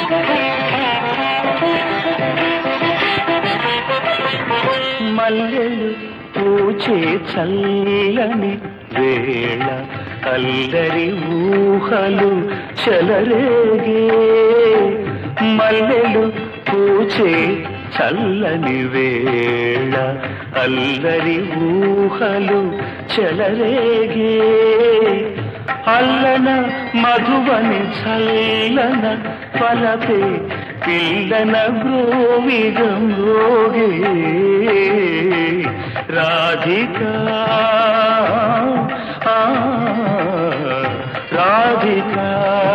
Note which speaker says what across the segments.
Speaker 1: మల్లెలు పూచే చల్లని వేళ అల్లరి ఊహలు చెలరేగే మల్లెలు పూచే చల్లని వేళ అల్లరి ఊహలు చెలరేగే అల్లన మధువని చల్లన పలపే పిల్లన బ్రోవిగం రోగే రాధికా ఆ, రాధికా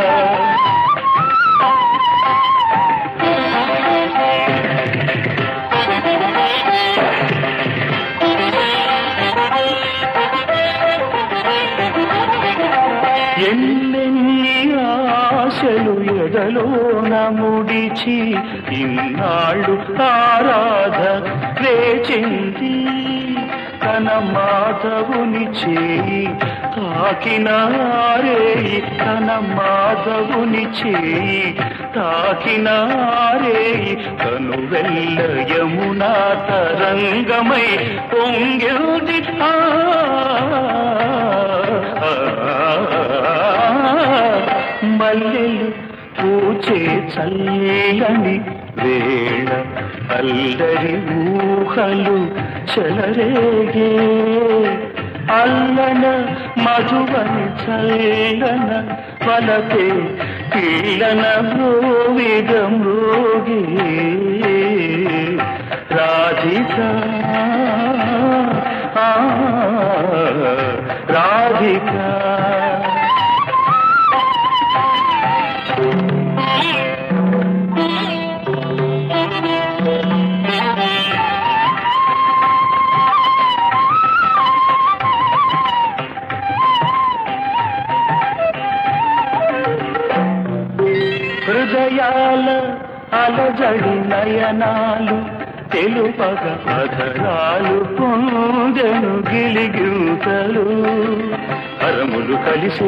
Speaker 1: ఎన్నెన్ని ఆశలు ఎదలోన ముడిచి ఇన్నాళ్ళు ఆరాధ వేచింది తన మాధవుని చేయి తాకినారే తన మాధవుని చేయి తాకినారే తను వెళ్ళ యమునా తరంగమై పొంగిల్ది ఆ మల్లెలు పూచే చల్లని వేళ అల్లరి ఊహలు చెలరేగే అల్లన మధువని చల్లన వలపే పిల్లన మృవిగం రోగే రాధికా ఆ, రాధికా హృదయాల అలజడి నయనాలు తెలుపగ అధరాలు పొందెను గిలిగింతలు హరములు కలిసే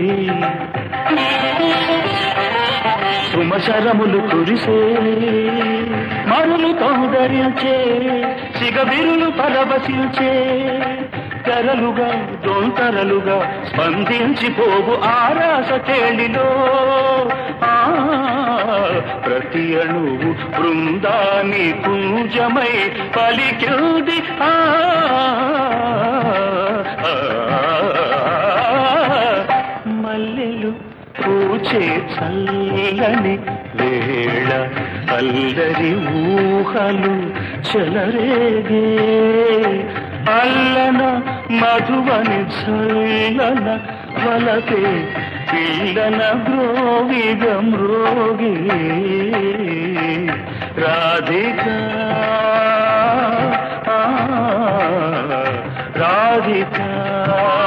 Speaker 1: సుమశరములు కురిసే మరులు తౌదరించే సిగబిరులు పరవశించే తెరలుగా దొంతరలుగా స్పందించిపోవు ఆరాస తేలిలో ఆ ప్రతి అణువు బృందాని కుంజమై పలికింది ఆ మల్లెలు పూచే చల్లని వేళ అల్లరి ఊహలు చెలరేగే అల్లన మధువని చల్లన వలపే పిల్లన బ్రోవిగం రోగే రాధికా ఆ, రాధికా